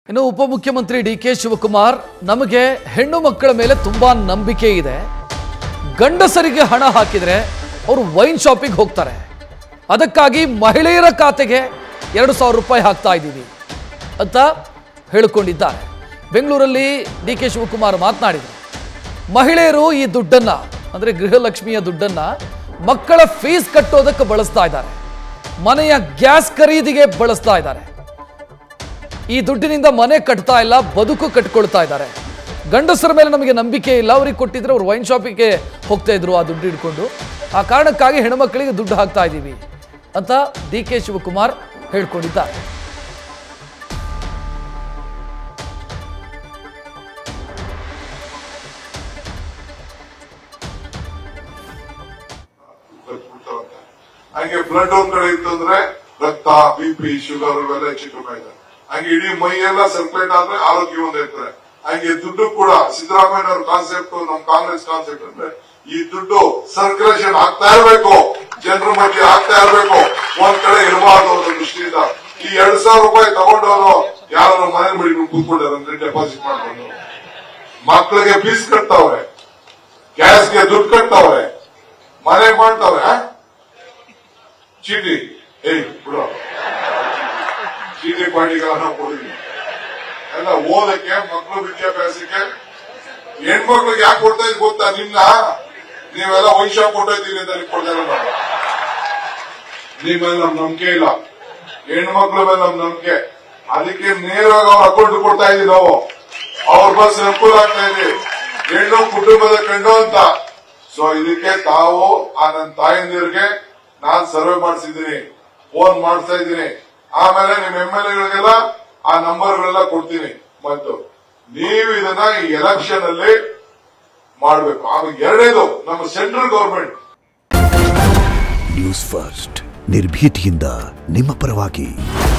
ಇನ್ನು ಉಪಮುಖ್ಯಮಂತ್ರಿ D K Shivakumar ನಮಗೆ ಹೆಣ್ಣು ಮಕ್ಕಳ ಮೇಲೆ ತುಂಬಾ ನಂಬಿಕೆ ಇದೆ ಗಂಡಸರಿಗೆ ಹಣ ಹಾಕಿದ್ರೆ ಅವರು ವೈನ್ ಶಾಪಿಗೆ ಹೋಗ್ತಾರೆ ಅದಕ್ಕಾಗಿ ಮಹಿಳೆಯರ ಖಾತೆಗೆ ಎರಡು ಸಾವಿರ ರೂಪಾಯಿ ಹಾಕ್ತಾ ಇದ್ದೀವಿ ಅಂತ ಹೇಳಿಕೊಂಡಿದ್ದಾರೆ ಬೆಂಗಳೂರಲ್ಲಿ ಡಿ ಕೆ ಶಿವಕುಮಾರ್ ಮಾತನಾಡಿದರು ಮಹಿಳೆಯರು ಈ ದುಡ್ಡನ್ನ ಅಂದರೆ ಗೃಹಲಕ್ಷ್ಮಿಯ ದುಡ್ಡನ್ನ ಮಕ್ಕಳ ಫೀಸ್ ಕಟ್ಟೋದಕ್ಕೆ ಬಳಸ್ತಾ ಇದ್ದಾರೆ ಮನೆಯ ಗ್ಯಾಸ್ ಖರೀದಿಗೆ ಬಳಸ್ತಾ ಇದ್ದಾರೆ ಈ ದುಡ್ಡಿನಿಂದ ಮನೆ ಕಟ್ತಾ ಇಲ್ಲ ಬದುಕು ಕಟ್ಕೊಳ್ತಾ ಇದ್ದಾರೆ ಗಂಡಸರ ಮೇಲೆ ನಮಗೆ ನಂಬಿಕೆ ಇಲ್ಲ ಅವ್ರಿಗೆ ಕೊಟ್ಟಿದ್ರೆ ಅವ್ರು ವೈನ್ ಶಾಪಿಗೆ ಹೋಗ್ತಾ ಇದ್ರು ಆ ದುಡ್ಡು ಹಿಡ್ಕೊಂಡು ಆ ಕಾರಣಕ್ಕಾಗಿ ಹೆಣ್ಮಕ್ಳಿಗೆ ದುಡ್ಡು ಹಾಕ್ತಾ ಇದ್ದೀವಿ ಅಂತ ಡಿ ಕೆ ಶಿವಕುಮಾರ್ ಹೇಳ್ಕೊಂಡಿದ್ದಾರೆ ಕಲ್ಸ್ಬಿಡ್ತಾರಂತೆ. ಹಂಗೆ ಬ್ಲಡ್ ಒಂದ್ ಕಡೆ ಇತ್ತಂದ್ರೆ ರಕ್ತ ಬಿ ಪಿ ಶುಗರ್ ಇವೆಲ್ಲ ಹೆಚ್ಚು ಕಮ್ಮಿ ಆಯ್ತದೆ ಹಂಗೆ ಇಡೀ ಮೈ ಎಲ್ಲ ಸರ್ಕ್ಯುಲೇಟ್ ಆದ್ರೆ ಆರೋಗ್ಯ ಒಂದ್ ಇರ್ತಾರೆ ಹಂಗೆ ದುಡ್ಡು ಕೂಡ ಸಿದ್ದರಾಮಯ್ಯ ಅವ್ರ ಕಾನ್ಸೆಪ್ಟ್ ನಮ್ ಕಾಂಗ್ರೆಸ್ ಕಾನ್ಸೆಪ್ಟ್ ಅಂದ್ರೆ ಈ ದುಡ್ಡು ಸರ್ಕ್ಯುಲೇಷನ್ ಆಗ್ತಾ ಇರಬೇಕು ಜನರ ಮಧ್ಯೆ ಆಗ್ತಾ ಇರಬೇಕು ಒಂದ್ ಕಡೆ ಇರಬಾರ್ದು ಅನ್ನೋ ದೃಷ್ಟಿಯಿಂದ ಈ ಎರಡ್ ಸಾವಿರ ರೂಪಾಯಿ ತಗೊಂಡವರು ಯಾರು ಮನೆ ಮಡಿ ಕೂತ್ಕೊಂಡಾರಂದ್ರೆ ಡೆಪಾಸಿಟ್ ಮಾಡ್ಕೊಂಡು ಮಕ್ಕಳಿಗೆ ಫೀಸ್ ಕಟ್ತಾವ್ರೆ ಗ್ಯಾಸ್ಗೆ ದುಡ್ಡು ಕಟ್ತಾವ್ರೆ ಮನೆ ಮಾಡ್ತಾವ್ರೆ ಆ? ಚೀಟಿ ಏಯ್ ಬಿಡು ಚೀಟಿ ಪಾಟಿಗಳನ್ನ ಕೊಡಿದ್ವಿ ಎಲ್ಲ ಓದಕ್ಕೆ ಮಕ್ಕಳು ವಿದ್ಯಾಭ್ಯಾಸಕ್ಕೆ ಹೆಣ್ಮಕ್ಳಿಗೆ ಯಾಕೆ ಕೊಡ್ತಾ ಇದ್ ಗೊತ್ತಾ ನಿನ್ನ ನೀವೆಲ್ಲ ವೈನ್ ಶಾಪ್ ಕೊಟ್ಟಿದ್ದೀರಿ ಅಂತ ಕೊಡ್ತಾ ಇಲ್ಲ ನಾವು ನಿಮ್ಮ ಮೇಲೆ ನಮ್ ನಂಬಿಕೆ ಇಲ್ಲ ಹೆಣ್ಮಕ್ಳ ಮೇಲೆ ನಮ್ ನಂಬಿಕೆ ಅದಕ್ಕೆ ನೇರವಾಗಿ ಅವ್ರ ಅಕೌಂಟ್ ಕೊಡ್ತಾ ಇದೀವಿ ನಾವು ಅವ್ರ ಬಸ್ ಅನುಕೂಲ ಆಗ್ತಾ ಇದೆ ಹೆಣ್ಣು ಕುಟುಂಬದ ಕಂಡು ಅಂತ ಸೊ ಇದಕ್ಕೆ ತಾವು ಆ ನನ್ನ ತಾಯಂದಿರಿಗೆ ನಾನ್ ಸರ್ವೆ ಮಾಡಿಸಿದ್ದೀನಿ ಫೋನ್ ಮಾಡಿಸ್ತಾ ಇದ್ದೀನಿ ಆಮೇಲೆ ನಿಮ್ ಎಂ ಎಲ್ ಎಗಳಿಗೆಲ್ಲ ಆ ನಂಬರ್ಗಳೆಲ್ಲ ಕೊಡ್ತೀನಿ ಮತ್ತು ನೀವು ಇದನ್ನ ಈ ಎಲೆಕ್ಷನ್ ಅಲ್ಲಿ ಮಾಡ್ಬೇಕು ಆಮೇಲೆ ಎರಡನೇದು ನಮ್ಮ ಸೆಂಟ್ರಲ್ ಗವರ್ಮೆಂಟ್ ನ್ಯೂಸ್ ಫಸ್ಟ್ ನಿರ್ಭೀತಿಯಿಂದ ನಿಮ್ಮ ಪರವಾಗಿ